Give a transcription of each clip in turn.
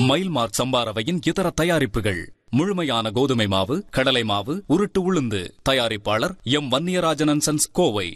மைல்மார்க் சம்பாரவையின் இதர தயாரிப்புகள் முழுமையான கோதுமை மாவு கடலை மாவு உருட்டு உளுந்து தயாரிப்பாளர் எம் வன்னியராஜன் சன்ஸ் கோவை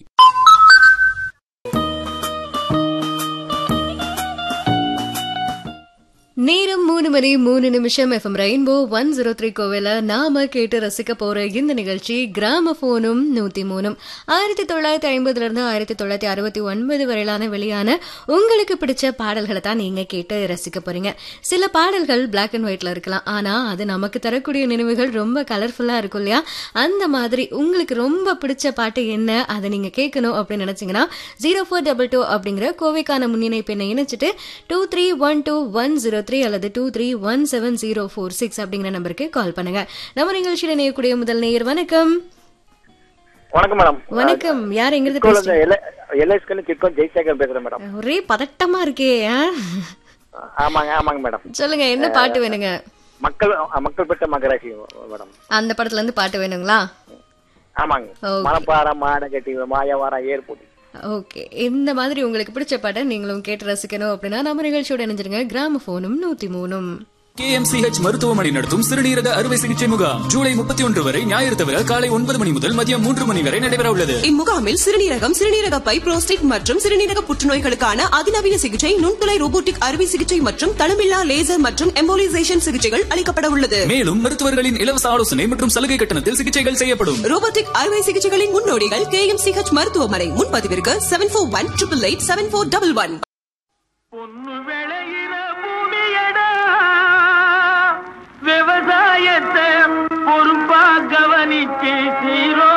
நேரம் மூணு மணி மூணு நிமிஷம் FM rainbow one zero three கோவில நாம கேட்டு ரசிக்க போற இந்த நிகழ்ச்சி கிராம போனும் நூத்தி மூணும் ஆயிரத்தி தொள்ளாயிரத்தி ஐம்பதுல இருந்து ஆயிரத்தி தொள்ளாயிரத்தி அறுபத்தி ஒன்பது வரையிலான வெளியான உங்களுக்கு பிடிச்ச பாடல்களை தான் நீங்க கேட்டு ரசிக்க போறீங்க சில பாடல்கள் பிளாக் அண்ட் ஒயிட்ல இருக்கலாம் ஆனா அது நமக்கு தரக்கூடிய நினைவுகள் ரொம்ப கலர்ஃபுல்லா இருக்கும் இல்லையா அந்த மாதிரி உங்களுக்கு ரொம்ப பிடிச்ச பாட்டு என்ன அதை நீங்க கேட்கணும் அப்படின்னு நினைச்சீங்கன்னா ஜீரோ ஃபோர் டபுள் டூ அப்படிங்கிற கோவைக்கான முன்னிணைப்பு எண்ணை இணைச்சிட்டு two three one two one zero three அல்லது two three one seven zero four six அப்படிங்கிற நம்பருக்கு கால் பண்ணுங்க நம்ம நிகழ்ச்சியில் இணையக்கூடிய முதல் நேயர் வணக்கம் வணக்கம் மேடம் வணக்கம் யார் எங்கிருந்து ஸ்கூல்ல பேசுறீங்க எல்ஐஸ்க்கு கிட்கோ ஜெய்சேகர் பேசுறேன் மேடம் ஒரே பதட்டமா இருக்கே ஆ? ஆமாங்க ஆமாங்க மேடம் சொல்லுங்க என்ன பாட்டு வேணுங்க மக்கள் மக்கள் பெற்ற மகராசி மேடம் அந்த படத்துல இருந்து பாட்டு வேணுங்களா ஆமாங்க Okay. Manapparai Manakatti Mayavaram airport okay இந்த மாதிரி உங்களுக்கு பிடிச்ச பாட்டை நீங்களும் கேட்டு ரசிக்கணும் அப்படின்னா நம்ம நிகழ்ச்சியோட இணைஞ்சிருங்க கிராம போனும் நூத்தி மூணும் கேஎம்சிஹெச் மருத்துவமனை நடத்தும் சிறுநீரக அறுவை சிகிச்சை முகாம் ஜூலை முப்பத்தி ஒன்று வரை ஞாயிறு தவிர காலை ஒன்பது மணி முதல் மதியம் மூன்று மணி வரை நடைபெற உள்ளது இம்முகாமில் சிறுநீரகம் சிறுநீரக பை புரோஸ்டேட் மற்றும் சிறுநீரக புற்றுநோய்களுக்கான அதிநவீன சிகிச்சை நுண்துளை ரோபோட்டிக் அறுவை சிகிச்சை மற்றும் தளமில்லா லேசர் மற்றும் எம்போலிசேஷன் சிகிச்சைகள் அளிக்கப்பட உள்ளது மேலும் மருத்துவர்களின் இலவச ஆலோசனை மற்றும் சலுகை கட்டணத்தில் சிகிச்சைகள் செய்யப்படும் ரோபோட்டிக் அறுவை சிகிச்சைகளின் முன்னோடிகள் கே எம் சிஹெச் மருத்துவமனை முன்பதிவிற்கு seven four one triple eight seven four double one பொண்ணு விளையிற பூமியடா விவசாயத்தை பொறுப்பா கவனிச்சு சீரோ